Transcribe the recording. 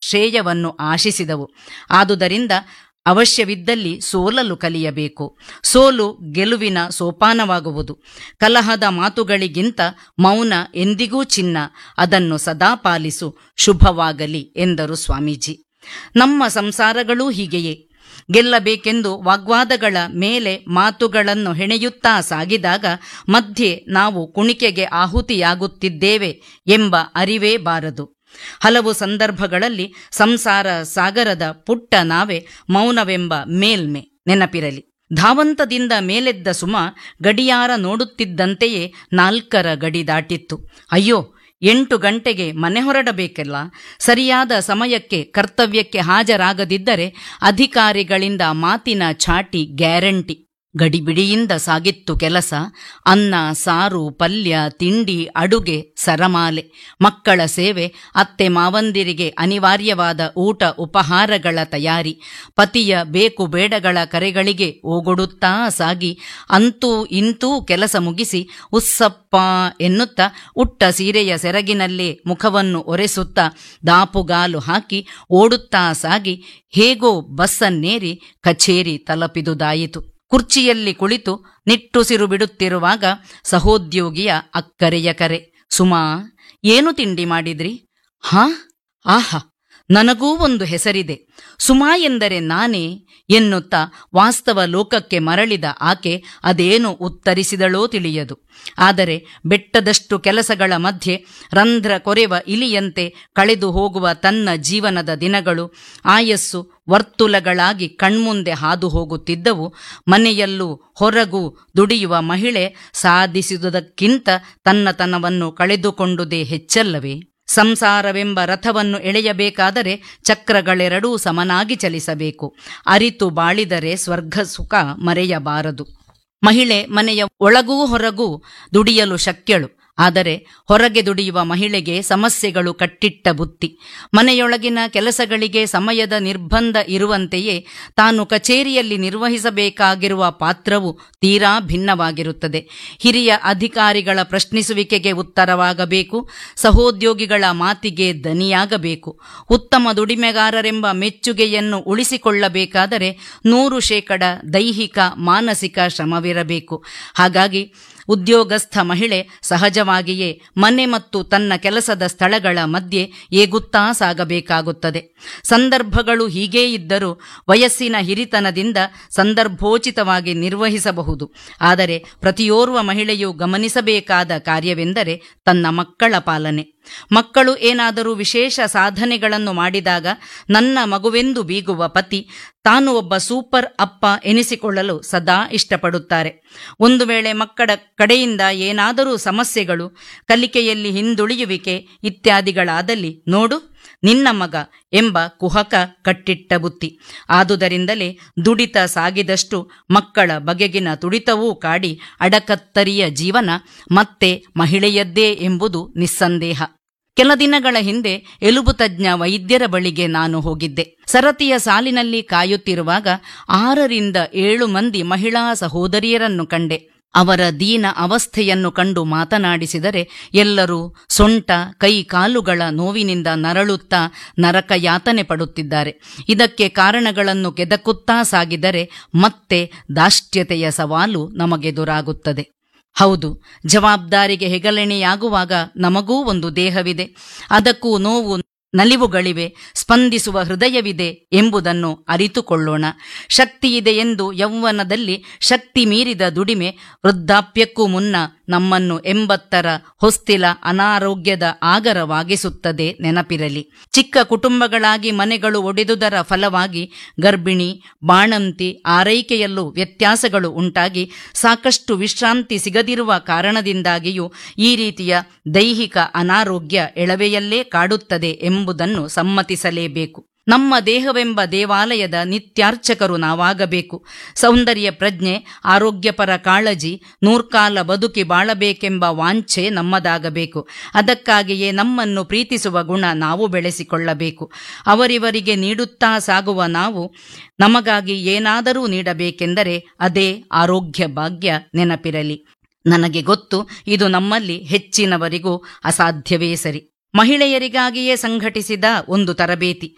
ಶ್ರೇಯವನ್ನು ಆಶಿಸಿದವು ಆದುದರಿಂದ ಅವಶ್ಯವಿದ್ದಲ್ಲಿ ಸೋಲಲು ಕಲಿಯಬೇಕು ಸೋಲು ಗೆಲುವಿನ ಸೋಪಾನವಾಗುವುದು ಕಲಹದ ಮಾತುಗಳಿಗಿಂತ ಮೌನ ಎಂದಿಗೂ ಚಿನ್ನ ಅದನ್ನು ಸದಾ ಪಾಲಿಸು ಶುಭವಾಗಲಿ ಎಂದರು ಸ್ವಾಮೀಜಿ ನಮ್ಮ ಸಂಸಾರಗಳೂ ಹೀಗೆಯೇ ಗೆಲ್ಲಬೇಕೆಂದು ವಾಗ್ವಾದಗಳ ಮೇಲೆ ಮಾತುಗಳನ್ನು ಹೆಣೆಯುತ್ತಾ ಸಾಗಿದಾಗ ಮಧ್ಯೆ ನಾವು ಕುಣಿಕೆಗೆ ಆಹುತಿಯಾಗುತ್ತಿದ್ದೇವೆ ಎಂಬ ಅರಿವೇ ಬಾರದು ಹಲವು ಸಂದರ್ಭಗಳಲ್ಲಿ ಸಂಸಾರ ಸಾಗರದ ಪುಟ್ಟ ನಾವೆ ಮೌನವೆಂಬ ಮೇಲ್ಮೆ ನೆನಪಿರಲಿ ಧಾವಂತದಿಂದ ಮೇಲೆದ್ದ ಸುಮ ಗಡಿಯಾರ ನೋಡುತ್ತಿದ್ದಂತೆಯೇ ನಾಲ್ಕರ ಗಡಿ ದಾಟಿತ್ತು ಅಯ್ಯೋ ಎಂಟು ಗಂಟೆಗೆ ಮನೆ ಹೊರಡಬೇಕಲ್ಲ ಸರಿಯಾದ ಸಮಯಕ್ಕೆ ಕರ್ತವ್ಯಕ್ಕೆ ಹಾಜರಾಗದಿದ್ದರೆ ಅಧಿಕಾರಿಗಳಿಂದ ಮಾತಿನ ಚಾಟಿ ಗ್ಯಾರಂಟಿ ಗಡಿಬಿಡಿಯಿಂದ ಸಾಗಿತ್ತು ಕೆಲಸ ಅನ್ನ ಸಾರು ಪಲ್ಯ ತಿಂಡಿ ಅಡುಗೆ ಸರಮಾಲೆ ಮಕ್ಕಳ ಸೇವೆ ಅತ್ತೆ ಮಾವಂದಿರಿಗೆ ಅನಿವಾರ್ಯವಾದ ಊಟ ಉಪಹಾರಗಳ ತಯಾರಿ ಪತಿಯ ಬೇಕು ಬೇಡಗಳ ಕರೆಗಳಿಗೆ ಓಗೊಡುತ್ತಾ ಸಾಗಿ ಅಂತೂ ಇಂತೂ ಕೆಲಸ ಮುಗಿಸಿ ಉಸ್ಸಪ್ಪ ಎನ್ನುತ್ತಾ ಉಟ್ಟ ಸೀರೆಯ ಸೆರಗಿನಲ್ಲೇ ಮುಖವನ್ನು ಒರೆಸುತ್ತಾ ದಾಪುಗಾಲು ಹಾಕಿ ಓಡುತ್ತಾ ಸಾಗಿ ಹೇಗೋ ಬಸ್ಸನ್ನೇರಿ ಕಚೇರಿ ತಲುಪಿದುದಾಯಿತು ಕುರ್ಚಿಯಲ್ಲಿ ಕುಳಿತು ನಿಟ್ಟುಸಿರು ಬಿಡುತ್ತಿರುವಾಗ ಸಹೋದ್ಯೋಗಿಯ ಅಕ್ಕರೆಯ ಕರೆ ಸುಮಾ ಏನು ತಿಂಡಿ ಮಾಡಿದ್ರಿ ಹಾ ಆಹಾ ನನಗೂ ಒಂದು ಹೆಸರಿದೆ ಸುಮಾ ಎಂದರೆ ನಾನೇ ಎನ್ನುತ್ತಾ ವಾಸ್ತವ ಲೋಕಕ್ಕೆ ಮರಳಿದ ಆಕೆ ಅದೇನು ಉತ್ತರಿಸಿದಳೋ ತಿಳಿಯದು ಆದರೆ ಬೆಟ್ಟದಷ್ಟು ಕೆಲಸಗಳ ಮಧ್ಯೆ ರಂಧ್ರ ಕೊರೆವ ಇಲಿಯಂತೆ ಕಳೆದು ಹೋಗುವ ತನ್ನ ಜೀವನದ ದಿನಗಳು ಆಯಸ್ಸು ವರ್ತುಲಗಳಾಗಿ ಕಣ್ಮುಂದೆ ಹಾದು ಹೋಗುತ್ತಿದ್ದವು ಮನೆಯಲ್ಲೂ ಹೊರಗೂ ದುಡಿಯುವ ಮಹಿಳೆ ಸಾಧಿಸಿದುದಕ್ಕಿಂತ ತನ್ನತನವನ್ನು ಕಳೆದುಕೊಂಡುದೇ ಹೆಚ್ಚಲ್ಲವೇ ಸಂಸಾರವೆಂಬ ರಥವನ್ನು ಎಳೆಯಬೇಕಾದರೆ ಚಕ್ರಗಳೆರಡೂ ಸಮನಾಗಿ ಚಲಿಸಬೇಕು ಅರಿತು ಬಾಳಿದರೆ ಸ್ವರ್ಗ ಸುಖ ಮರೆಯಬಾರದು ಮಹಿಳೆ ಮನೆಯ ಒಳಗೂ ಹೊರಗೂ ದುಡಿಯಲು ಶಕ್ಯಳು ಆದರೆ ಹೊರಗೆ ದುಡಿಯುವ ಮಹಿಳೆಗೆ ಸಮಸ್ಯೆಗಳು ಕಟ್ಟಿಟ್ಟ ಬುತ್ತಿ ಮನೆಯೊಳಗಿನ ಕೆಲಸಗಳಿಗೆ ಸಮಯದ ನಿರ್ಬಂಧ ಇರುವಂತೆಯೇ ತಾನು ಕಚೇರಿಯಲ್ಲಿ ನಿರ್ವಹಿಸಬೇಕಾಗಿರುವ ಪಾತ್ರವು ತೀರಾ ಭಿನ್ನವಾಗಿರುತ್ತದೆ ಹಿರಿಯ ಅಧಿಕಾರಿಗಳ ಪ್ರಶ್ನಿಸುವಿಕೆಗೆ ಉತ್ತರವಾಗಬೇಕು ಸಹೋದ್ಯೋಗಿಗಳ ಮಾತಿಗೆ ದನಿಯಾಗಬೇಕು ಉತ್ತಮ ದುಡಿಮೆಗಾರರೆಂಬ ಮೆಚ್ಚುಗೆಯನ್ನು ಉಳಿಸಿಕೊಳ್ಳಬೇಕಾದರೆ ನೂರು ಶೇಕಡ ದೈಹಿಕ ಮಾನಸಿಕ ಶ್ರಮವಿರಬೇಕು ಹಾಗಾಗಿ ಉದ್ಯೋಗಸ್ಥ ಮಹಿಳೆ ಸಹಜವಾಗಿಯೇ ಮನೆ ಮತ್ತು ತನ್ನ ಕೆಲಸದ ಸ್ಥಳಗಳ ಮಧ್ಯೆ ಏಗುತ್ತಾ ಸಾಗಬೇಕಾಗುತ್ತದೆ ಸಂದರ್ಭಗಳು ಹೀಗೇ ಇದ್ದರೂ ವಯಸ್ಸಿನ ಹಿರಿತನದಿಂದ ಸಂದರ್ಭೋಚಿತವಾಗಿ ನಿರ್ವಹಿಸಬಹುದು ಆದರೆ ಪ್ರತಿಯೋರ್ವ ಮಹಿಳೆಯು ಗಮನಿಸಬೇಕಾದ ಕಾರ್ಯವೆಂದರೆ ತನ್ನ ಮಕ್ಕಳ ಪಾಲನೆ ಮಕ್ಕಳು ಏನಾದರೂ ವಿಶೇಷ ಸಾಧನೆಗಳನ್ನು ಮಾಡಿದಾಗ ನನ್ನ ಮಗುವೆಂದು ಬೀಗುವ ಪತಿ ತಾನು ಒಬ್ಬ ಸೂಪರ್ ಅಪ್ಪ ಎನಿಸಿಕೊಳ್ಳಲು ಸದಾ ಇಷ್ಟಪಡುತ್ತಾರೆ ಒಂದು ವೇಳೆ ಮಕ್ಕಳ ಕಡೆಯಿಂದ ಏನಾದರೂ ಸಮಸ್ಯೆಗಳು ಕಲಿಕೆಯಲ್ಲಿ ಹಿಂದುಳಿಯುವಿಕೆ ಇತ್ಯಾದಿಗಳಾದಲ್ಲಿ ನೋಡು ನಿನ್ನ ಮಗ ಎಂಬ ಕುಹಕ ಕಟ್ಟಿಟ್ಟ ಬುತ್ತಿ ಆದುದರಿಂದಲೇ ದುಡಿತ ಸಾಗಿದಷ್ಟು ಮಕ್ಕಳ ಬಗೆಗಿನ ತುಡಿತವೂ ಕಾಡಿ ಅಡಕತ್ತರಿಯ ಜೀವನ ಮತ್ತೆ ಮಹಿಳೆಯದ್ದೇ ಎಂಬುದು ನಿಸ್ಸಂದೇಹ ಕೆಲ ದಿನಗಳ ಹಿಂದೆ ಎಲುಬು ತಜ್ಞ ವೈದ್ಯರ ಬಳಿಗೆ ನಾನು ಹೋಗಿದ್ದೆ ಸರತಿಯ ಸಾಲಿನಲ್ಲಿ ಕಾಯುತ್ತಿರುವಾಗ ಆರರಿಂದ ಏಳು ಮಂದಿ ಮಹಿಳಾ ಸಹೋದರಿಯರನ್ನು ಕಂಡೆ ಅವರ ದೀನ ಅವಸ್ಥೆಯನ್ನು ಕಂಡು ಮಾತನಾಡಿಸಿದರೆ ಎಲ್ಲರೂ ಸೊಂಟ ಕೈ ಕಾಲುಗಳ ನೋವಿನಿಂದ ನರಳುತ್ತಾ ನರಕ ಯಾತನೆ ಪಡುತ್ತಿದ್ದಾರೆ ಇದಕ್ಕೆ ಕಾರಣಗಳನ್ನು ಕೆದಕುತ್ತಾ ಸಾಗಿದರೆ ಮತ್ತೆ ದಾಷ್ಟ್ಯತೆಯ ಸವಾಲು ನಮಗೆದುರಾಗುತ್ತದೆ ಹೌದು ಜವಾಬ್ದಾರಿಗೆ ಹೆಗಲೆಣೆಯಾಗುವಾಗ ನಮಗೂ ಒಂದು ದೇಹವಿದೆ ಅದಕ್ಕೂ ನೋವು ನಲಿವುಗಳಿವೆ ಸ್ಪಂದಿಸುವ ಹೃದಯವಿದೆ ಎಂಬುದನ್ನು ಅರಿತುಕೊಳ್ಳೋಣ ಶಕ್ತಿಯಿದೆ ಎಂದು ಯೌವನದಲ್ಲಿ ಶಕ್ತಿ ಮೀರಿದ ದುಡಿಮೆ ವೃದ್ಧಾಪ್ಯಕ್ಕೂ ಮುನ್ನ ನಮ್ಮನ್ನು ಎಂಬತ್ತರ ಹೊಸ್ತಿಲ ಅನಾರೋಗ್ಯದ ಆಗರವಾಗಿಸುತ್ತದೆ ನೆನಪಿರಲಿ ಚಿಕ್ಕ ಕುಟುಂಬಗಳಾಗಿ ಮನೆಗಳು ಒಡೆದುದರ ಫಲವಾಗಿ ಗರ್ಭಿಣಿ ಬಾಣಂತಿ ಆರೈಕೆಯಲ್ಲೂ ವ್ಯತ್ಯಾಸಗಳು ಉಂಟಾಗಿ ಸಾಕಷ್ಟು ವಿಶ್ರಾಂತಿ ಸಿಗದಿರುವ ಕಾರಣದಿಂದಾಗಿಯೂ ಈ ರೀತಿಯ ದೈಹಿಕ ಅನಾರೋಗ್ಯ ಎಳವೆಯಲ್ಲೇ ಕಾಡುತ್ತದೆ ಎಂಬುದನ್ನು ಸಮ್ಮತಿಸಲೇಬೇಕು ನಮ್ಮ ದೇಹವೆಂಬ ದೇವಾಲಯದ ನಿತ್ಯಾರ್ಚಕರು ನಾವಾಗಬೇಕು ಸೌಂದರ್ಯ ಪ್ರಜ್ಞೆ ಆರೋಗ್ಯಪರ ಕಾಳಜಿ ನೂರ್ಕಾಲ ಬದುಕಿ ಬಾಳಬೇಕೆಂಬ ವಾಂಛೆ ನಮ್ಮದಾಗಬೇಕು ಅದಕ್ಕಾಗಿಯೇ ನಮ್ಮನ್ನು ಪ್ರೀತಿಸುವ ಗುಣ ನಾವು ಬೆಳೆಸಿಕೊಳ್ಳಬೇಕು ಅವರಿವರಿಗೆ ನೀಡುತ್ತಾ ಸಾಗುವ ನಾವು ನಮಗಾಗಿ ಏನಾದರೂ ನೀಡಬೇಕೆಂದರೆ ಅದೇ ಆರೋಗ್ಯ ಭಾಗ್ಯ ನೆನಪಿರಲಿ ನನಗೆ ಗೊತ್ತು ಇದು ನಮ್ಮಲ್ಲಿ ಹೆಚ್ಚಿನವರಿಗೂ ಅಸಾಧ್ಯವೇ ಸರಿ ಮಹಿಳೆಯರಿಗಾಗಿಯೇ ಸಂಘಟಿಸಿದ ಒಂದು ತರಬೇತಿ